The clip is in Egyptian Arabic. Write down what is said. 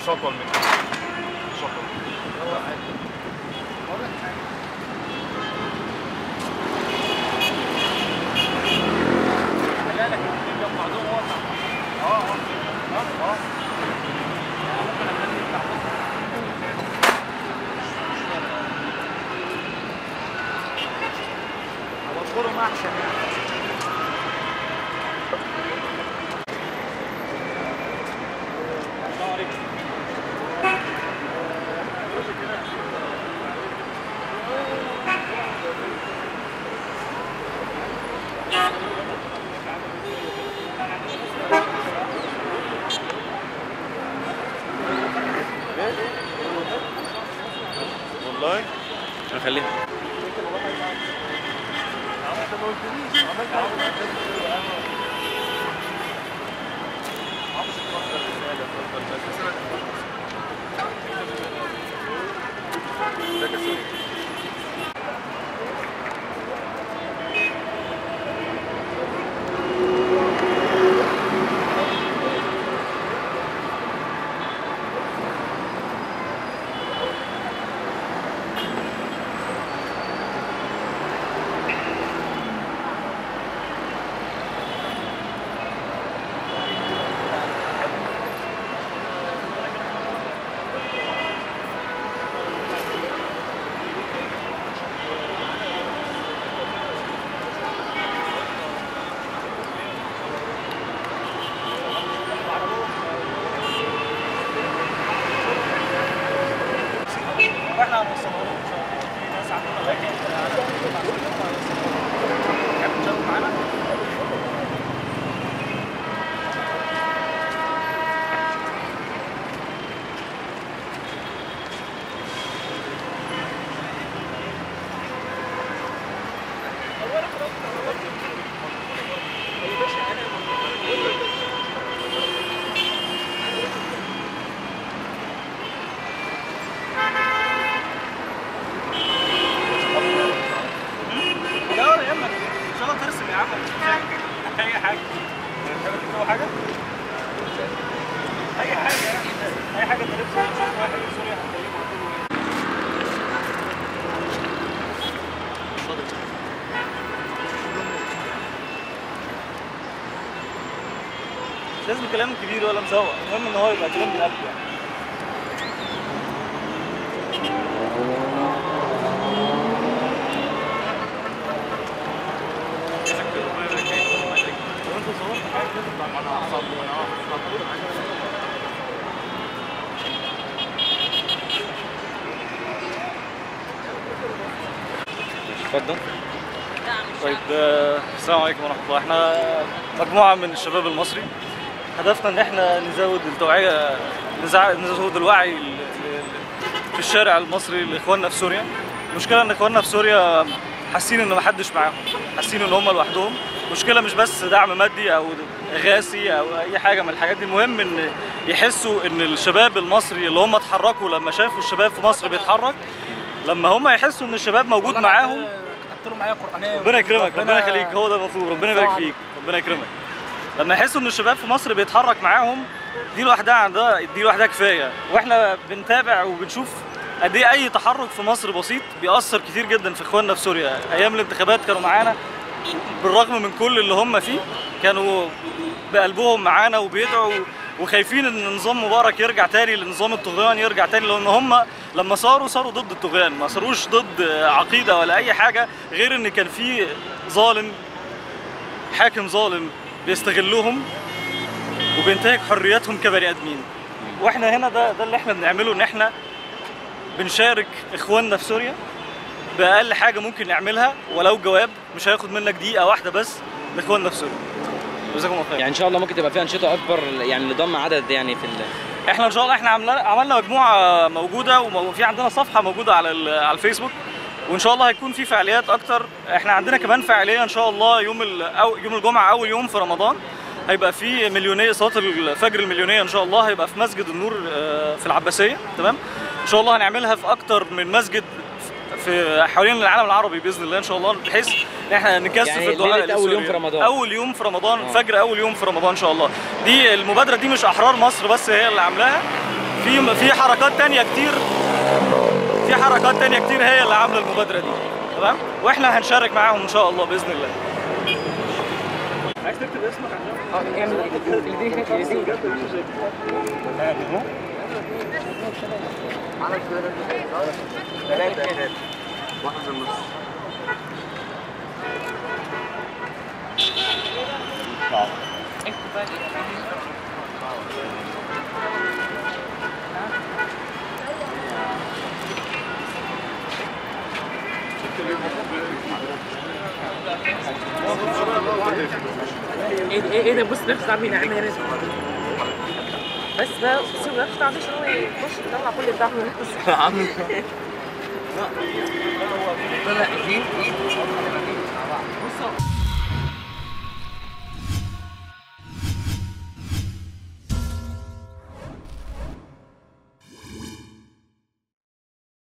بس اطول من كده مش اطول لا لكن الاثنين جنب بعضهم واسع اه اه اه اه ممكن اخلي بتاع اوفرهم احسن يعني السلام عليكم والله هخليها واحنا هنوصلها لهم ان شاء الله في ناس عندنا لكن هتشاركوا معانا لا ولا يهمك ان شاء الله ترسم يا عم اي حاجه تحب تكتبوا حاجه اي حاجه يعني اي حاجه انت نفسك تشوف واحد في سوريا هتكلمه هتقول له ايه مش لازم كلام كبير ولا مزوق المهم ان هو يبقى كلام بالقلب يعني لو انت صورت حاجه كده تبقى على اعصابك اتفضل طيب آه، السلام عليكم ورحمه الله احنا مجموعه من الشباب المصري هدفنا ان احنا نزود التوعيه نزع- نزود الوعي ل- ل- في الشارع المصري لاخواننا في سوريا المشكله ان اخواننا في سوريا حاسين ان محدش معاهم حاسين ان هم لوحدهم مشكله مش بس دعم مادي او اغاثي او اي حاجه من الحاجات دي المهم ان يحسوا ان الشباب المصري اللي هم اتحركوا لما شافوا الشباب في مصر بيتحرك لما هم يحسوا ان الشباب موجود معاهم كتبت له معايا قرانيه ربنا يكرمك ربنا يخليك هو ده المفروض ربنا يبارك فيك ربنا يكرمك لما يحسوا ان الشباب في مصر بيتحرك معاهم دي لوحدها عندها دي لوحدها كفايه واحنا بنتابع وبنشوف قد ايه اي تحرك في مصر بسيط بيأثر كتير جدا في اخواننا في سوريا ايام الانتخابات كانوا معانا بالرغم من كل اللي هم فيه كانوا بقلبهم معانا وبيدعوا وخايفين ان نظام مبارك يرجع تاني لنظام الطغيان يرجع تاني لان هم لما صاروا صاروا ضد الطغيان ما صاروش ضد عقيده ولا اي حاجه غير ان كان في ظالم حاكم ظالم بيستغلهم وبينتهك حرياتهم كبني ادمين واحنا هنا ده ده اللي احنا بنعمله ان احنا بنشارك اخواننا في سوريا باقل حاجه ممكن نعملها ولو جواب مش هياخد منك دقيقه واحده بس لاخواننا في سوريا جزاكم الله خير يعني ان شاء الله ممكن تبقى في انشطه اكبر يعني لضم عدد يعني في ال... احنا ان شاء الله احنا عملنا عملنا مجموعه موجوده وفي عندنا صفحه موجوده على ال- على الفيسبوك وان شاء الله هيكون في فعاليات اكتر احنا عندنا كمان فعاليه ان شاء الله يوم ال- أو يوم الجمعه اول يوم في رمضان هيبقى في مليونيه صلاه الفجر المليونيه ان شاء الله هيبقى في مسجد النور آه، في العباسيه تمام ان شاء الله هنعملها في اكتر من مسجد في حوالين العالم العربي باذن الله ان شاء الله بحيث ان احنا نكثف يعني الدعاء ليلة أول يوم لسوريا. في رمضان. اول يوم في رمضان آه. فجر اول يوم في رمضان ان شاء الله دي المبادره دي مش احرار مصر بس هي اللي عاملاها في في حركات تانية كتير في حركات تانية كتير هي اللي عامله المبادره دي تمام واحنا هنشارك معاهم ان شاء الله باذن الله عايز تكتب اسمك عشان اعمل الايدين الايدين ايه ده- ايه ايه ده بص نفس عامل عامل هنا بس بقى بس ما نفس عامل هو يخش يطلع كل بتاعه من نفسه طلع ايدين